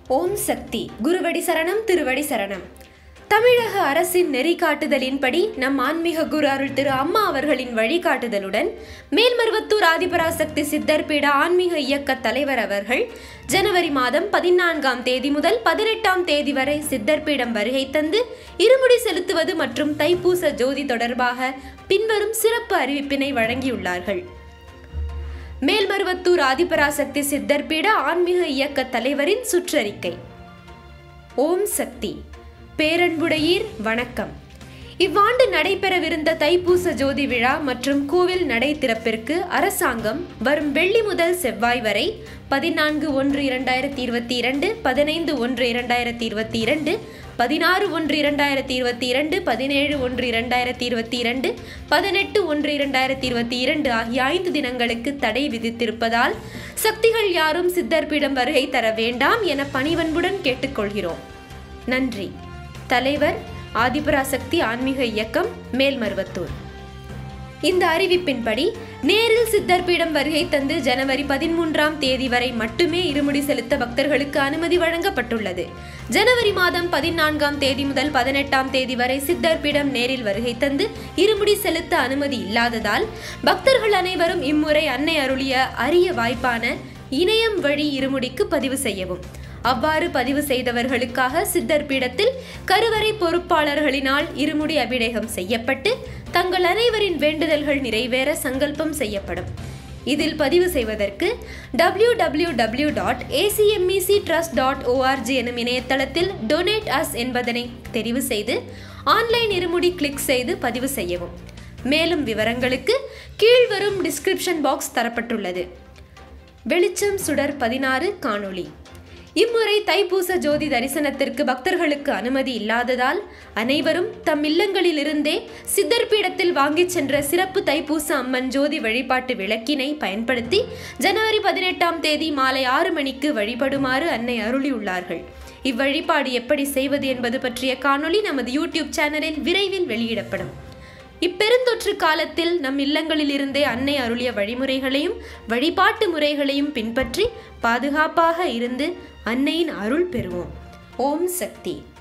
ஓம் சக்தி குருவடி சரணம் திருவடி சரணம் தமிழக அரசின் நெறிகாட்டுதலின்படி நம் ஆன்மீக குரு அருள் திரு அம்மா அவர்களின் வழிகாட்டுதலுடன் மேல்மருவத்தூர் ஆதிபராசக்தி சித்தர் பீட ஆன்மீக இயக்க தலைவர் அவர்கள் ஜனவரி மாதம் பதினான்காம் தேதி முதல் பதினெட்டாம் தேதி வரை சித்தர் பீடம் வருகை தந்து இருமுடி செலுத்துவது மற்றும் தைப்பூச ஜோதி தொடர்பாக பின்வரும் சிறப்பு அறிவிப்பினை வழங்கியுள்ளார்கள் மேல்மருவத்தூர் ஆதிபராசக்தி சித்தர் பீட ஆன்மீக இயக்க தலைவரின் சுற்றறிக்கை ஓம் சக்தி பேரன்புடையீர் வணக்கம் இவ்வாண்டு நடைபெறவிருந்த தைப்பூச ஜோதி விழா மற்றும் கோவில் நடை திறப்பிற்கு அரசாங்கம் வரும் வெள்ளி முதல் செவ்வாய் வரை பதினான்கு ஒன்று இரண்டாயிரத்தி இருபத்தி இரண்டு பதினைந்து ஒன்று இரண்டாயிரத்தி இருபத்தி இரண்டு பதினாறு ஒன்று இரண்டாயிரத்தி இருபத்தி இரண்டு பதினேழு ஒன்று இரண்டாயிரத்தி இருபத்தி இரண்டு பதினெட்டு ஒன்று இரண்டாயிரத்தி இருபத்தி இரண்டு ஆகிய ஐந்து தினங்களுக்கு தடை விதித்திருப்பதால் சக்திகள் யாரும் சித்தர்பீடம் வருகை தர வேண்டாம் என பணிவன்புடன் கேட்டுக்கொள்கிறோம் நன்றி தலைவர் ஆதிபராசக்தி ஆன்மீக இயக்கம் மேல்மருவத்தூர் இந்த அறிவிப்பின்படி நேரில் சித்தர் பீடம் வருகை தந்து ஜனவரி பதிமூன்றாம் தேதி வரை மட்டுமே இருமுடி செலுத்த பக்தர்களுக்கு அனுமதி வழங்கப்பட்டுள்ளது ஜனவரி மாதம் பதினான்காம் தேதி முதல் பதினெட்டாம் தேதி வரை சித்தர் பீடம் நேரில் வருகை தந்து இருமுடி செலுத்த அனுமதி இல்லாததால் பக்தர்கள் அனைவரும் இம்முறை அன்னை அருளிய அரிய வாய்ப்பான இணையம் வழி இருமுடிக்கு பதிவு செய்யவும் அவ்வாறு பதிவு செய்தவர்களுக்காக சித்தர் பீடத்தில் கருவறை பொறுப்பாளர்களினால் இருமுடி அபிடேகம் செய்யப்பட்டு தங்கள் அனைவரின் வேண்டுதல்கள் நிறைவேற சங்கல்பம் செய்யப்படும் இதில் பதிவு செய்வதற்கு W W W dot ACMEC trust dot ORG எனும் இணையதளத்தில் டொனேட் அஸ் என்பதனை தெரிவு செய்து ஆன்லைன் இருமுடி கிளிக் செய்து பதிவு செய்யவும் மேலும் விவரங்களுக்கு கீழ்வரும் டிஸ்கிரிப்ஷன் பாக்ஸ் தரப்பட்டுள்ளது வெளிச்சம் சுடர் பதினாறு காணொளி இம்முறை தைப்பூச ஜோதி தரிசனத்திற்கு பக்தர்களுக்கு அனுமதி இல்லாததால் அனைவரும் தம் இல்லங்களிலிருந்தே சித்தர் பீடத்தில் வாங்கிச் சென்ற சிறப்பு தைப்பூச அம்மன் ஜோதி வழிபாட்டு விளக்கினை பயன்படுத்தி ஜனவரி பதினெட்டாம் தேதி மாலை ஆறு மணிக்கு வழிபடுமாறு அன்னை அருளியுள்ளார்கள் இவ்வழிபாடு எப்படி செய்வது என்பது பற்றிய காணொளி நமது யூடியூப் சேனலில் விரைவில் வெளியிடப்படும் இப்பெருந்தொற்று காலத்தில் நம் இல்லங்களில் இருந்தே அன்னை அருளிய வழிமுறைகளையும் வழிபாட்டு முறைகளையும் பின்பற்றி பாதுகாப்பாக இருந்து அன்னையின் அருள் பெறுவோம் ஓம் சக்தி